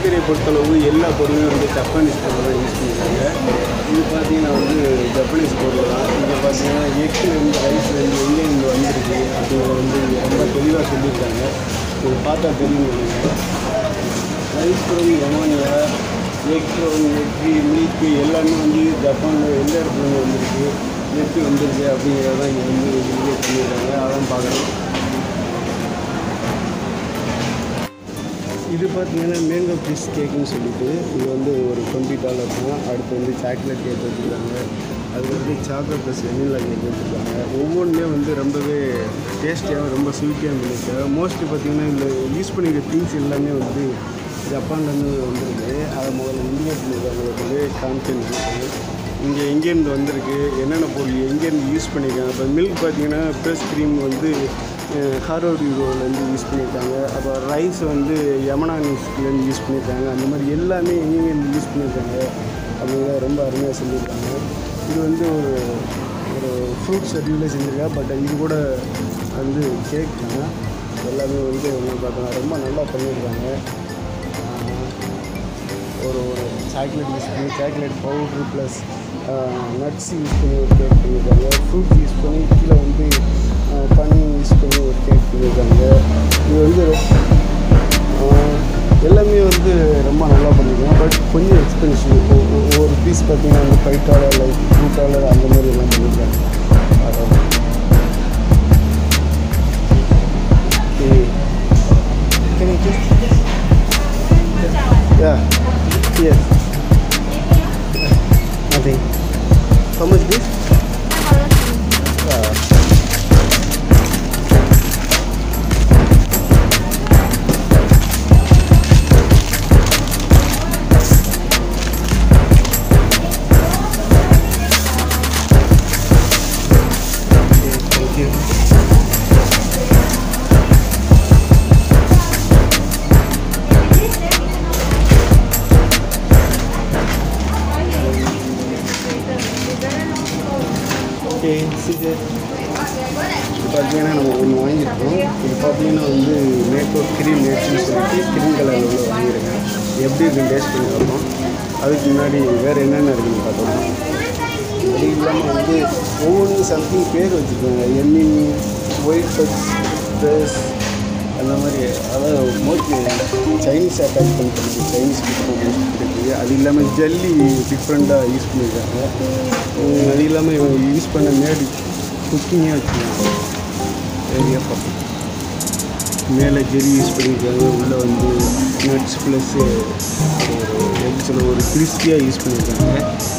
பேக்கரியை பொறுத்தளவு எல்லா பொருளுமே வந்து ஜப்பானீஸ் பொருள் தான் யூஸ் பண்ணியிருக்காங்க இது பார்த்தீங்கன்னா வந்து ஜப்பானீஸ் பொருள் தான் இங்கே பார்த்தீங்கன்னா எக்லேருந்து ரைஸ்லேருந்து எங்கேருந்து வந்திருக்கு அப்படிங்கிறத வந்து ரொம்ப தெளிவாக சொல்லியிருக்காங்க இது பார்த்தா தெரியும் நினைக்கிறேன் ரைஸ் ஃப்ரம் யமானியா எக் ஃப்ரம் எக்கு மில்க்கு எல்லாமே வந்து ஜப்பானில் எந்த இடத்துல வந்திருக்கு எப்படி வந்திருக்கு அப்படிங்கிறதான் இங்கே வந்து வீடியோ பண்ணியிருக்காங்க அதான் பார்க்குறோம் இது பார்த்தீங்கன்னா மேங்கோ ஃபிஷ் கேக்குன்னு சொல்லிட்டு இது வந்து ஒரு டுவெண்ட்டி டாலர் தான் அடுத்து வந்து சாக்லேட் கேக் வச்சுருக்காங்க அது வந்து சாக்லேட் ப்ளஸ் வெனிலா கேக் வச்சுருக்காங்க ஒவ்வொன்றுமே வந்து ரொம்பவே டேஸ்டியாக ரொம்ப ஸ்வீட்டியாக பண்ணியிருக்காங்க மோஸ்ட்லி பார்த்தீங்கன்னா இந்த யூஸ் பண்ணிக்கிற திங்ஸ் எல்லாமே வந்து ஜப்பான்லேருந்து வந்திருக்கு அதை முதல்ல இந்தியா பண்ணியிருக்காங்க வந்து காமிச்சிருக்காங்க இங்கே எங்கேருந்து வந்திருக்கு என்னென்ன பொருள் எங்கேருந்து யூஸ் பண்ணியிருக்காங்க இப்போ மில்க் பார்த்தீங்கன்னா ப்ரெஸ் க்ரீம் வந்து ஹாரோட் யூரோலேருந்து யூஸ் பண்ணியிருக்காங்க அப்புறம் ரைஸ் வந்து யமனானிஸ்லேருந்து யூஸ் பண்ணியிருக்காங்க அந்த மாதிரி எல்லாமே எங்கெங்கேருந்து யூஸ் பண்ணியிருக்காங்க அப்படிங்கிறத ரொம்ப அருமையாக சொல்லியிருக்காங்க இது வந்து ஒரு ஒரு ஃப்ரூட் ஷெட்யூலே செஞ்சுருக்கா பட் இது கூட வந்து கேக் தான் எல்லாமே வந்து என்ன பார்த்தோம்னா ரொம்ப நல்லா பண்ணியிருக்காங்க ஆஹ் ஒரு ஒரு சாக்லேட் யூஸ் பண்ணி chocolate powder plus nuts use பண்ணி ஒரு கேக் பண்ணியிருக்காங்க ஃப்ரூட் யூஸ் பண்ணி கீழே வந்து பனி யூஸ் பண்ணி ஒரு கேக் பண்ணியிருக்காங்க இது வந்து ஆஹ், எல்லாமே வந்து ரொம்ப நல்லா பண்ணியிருக்காங்க பட் கொஞ்சம் எக்ஸ்பென்சிவ் ஒரு பீஸ் பார்த்தீங்கன்னா வந்து five dollar like two dollar அந்த மாதிரி எல்லாம் பண்ணியிருக்காங்க அதான் Okay. Can I just Yeah. Yes. Nothing. How much this? Uh, okay, thank you. Okay இது பார்த்தீங்கன்னா நம்ம ஒன்று வாங்கியிருக்கோம் இது பார்த்தீங்கன்னா வந்து மேக்கோ க்ரீம் மேட்ச்னு சொல்லிட்டு க்ரீம் கலரில் உள்ள வாங்கியிருக்கேன் எப்படி இருக்குன்னு டேஸ்ட் பண்ணி பார்ப்போம் அதுக்கு முன்னாடி வேறு என்னென்ன இருக்குன்னு பார்த்தோம் அது இல்லாமல் வந்து ஒவ்வொன்றும் சம்திங் பேர் வச்சுருக்காங்க எம்மின் ஒயிட் டச் ட்ரெஸ் அந்த மாதிரி அதாவது மோஸ்ட்லி சைனீஸ் அட்டாக் பண்ணிட்டு சைனீஸ் இருக்குது அது இல்லாமல் ஜல்லி டிஃப்ரெண்ட்டாக யூஸ் பண்ணியிருக்காங்க உம், அது இல்லாமல் இவங்க யூஸ் பண்ண மேடு குக்கிங்காக வச்சுருக்காங்க ஏரியா பார்ப்போம் மேலே ஜெரி யூஸ் பண்ணியிருக்காங்க உள்ளே வந்து நட்ஸ் ப்ளஸ் ஒரு எப்படி சொல்ல ஒரு கிறிஸ்பியாக யூஸ் பண்ணியிருக்காங்க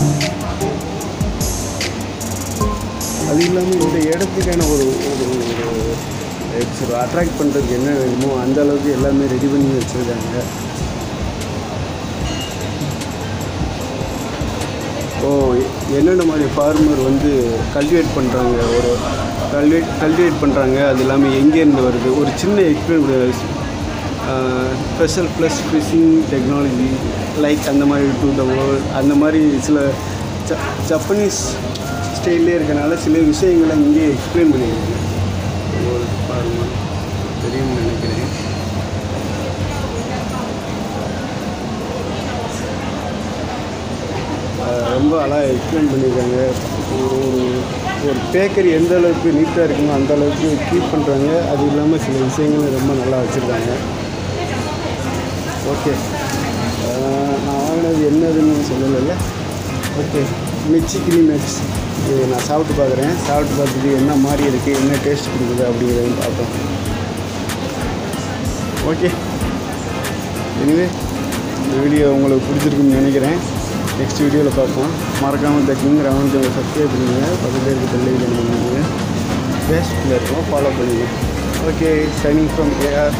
அது இல்லாமல் இந்த இடத்துக்கான ஒரு ஒரு ஒரு எப்படி சொல்ற அட்ராக்ட் பண்ணுறதுக்கு என்ன வேணுமோ அந்த அளவுக்கு எல்லாமே ரெடி பண்ணி வச்சுருக்காங்க ஓ என்னென்ன மாதிரி ஃபார்மர் வந்து கல்டிவேட் பண்ணுறாங்க ஒரு கல்டிவேட் கல்டிவேட் பண்ணுறாங்க அது இல்லாமல் எங்கேருந்து வருது ஒரு சின்ன explain special plus fishing technology like அந்த மாதிரி டு த வேர்ல்ட் அந்த மாதிரி சில ஜ ஜப்பனீஸ் ஸ்டைல்லே இருக்கனால சில விஷயங்களை இங்கே எக்ஸ்பிளைன் பண்ணியிருக்காங்க ஒரு ஃபார்மர் தெரியும்னு நினைக்கிறேன் அஹ் ரொம்ப அழகாக எக்ஸ்பிளைன் பண்ணியிருக்காங்க ஒரு ஒரு ஒரு பேக்கரி எந்த அளவுக்கு நீட்டாக இருக்குமோ அந்த அளவுக்கு கீப் பண்ணுறாங்க அது இல்லாமல் சில விஷயங்களும் ரொம்ப நல்லா வச்சுருக்காங்க ஓகே நான் வாங்கினது என்னதுன்னு சொல்லலைல்ல ஓகே மிச்சி கிரீம் எக்ஸ் இது நான் சாப்பிட்டு பார்க்குறேன் சாப்பிட்டு பார்த்துட்டு என்ன மாதிரி இருக்குது என்ன டேஸ்ட் கொடுக்குது அப்படிங்கிறதையும் பார்ப்போம் ஓகே எனிவே இந்த வீடியோ உங்களுக்கு பிடிச்சிருக்குன்னு நினைக்கிறேன் நெக்ஸ்ட் வீடியோவில் பார்ப்போம் மறக்காமல் தக்கிங்க ரவன் சேனல் சப்ஸ்கிரைப் பண்ணுங்க பக்கத்தில் இருக்க பெல்லைக்கன் பண்ணுங்க ஃபேஸ்புக்கில் இருக்கோம் ஃபாலோ பண்ணுங்க ஓகே சைனிங் ஃப்ரம் ஏஆர்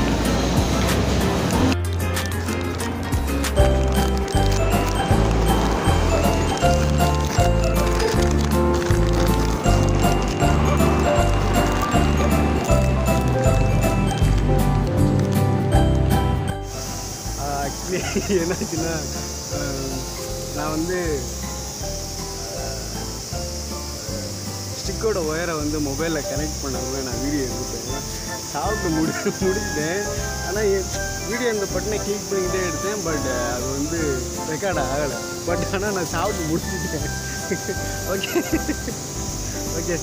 ஆக்சுவலி என்னாச்சுன்னா அஹ், நான் வந்து ஸ்டிக் மைக்கோட ஒயரை வந்து மொபைலில் கனெக்ட் பண்ணாமல் நான் வீடியோ எடுத்தேன் சாப்பிட்டு முடி முடிச்சிட்டேன் ஆனால் வீடியோ அந்த பட்டனை கிளிக் பண்ணிக்கிட்டே எடுத்தேன் பட் அது வந்து ரெக்கார்ட் ஆகலை பட் ஆனால் நான் சாப்பிட்டு முடிச்சிட்டேன் ஓகே ஓகே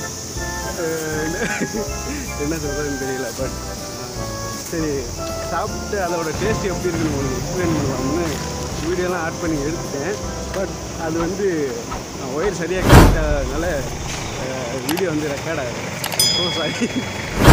என்ன சொல்கிறதுன்னு தெரியல பட் சரி சாப்பிட்டு அதோட டேஸ்ட் எப்படி இருக்குன்னு உங்களுக்கு எக்ஸ்பிளைன் பண்ணலாம்னு வீடியோலாம் ஆட் பண்ணி எடுத்துட்டேன் பட் அது வந்து ஒயர் சரியாக கனெக்ட் ஆகாதனால வீடியோ வந்து ரெக்கார்ட் ஆகுது ஸோ சாரி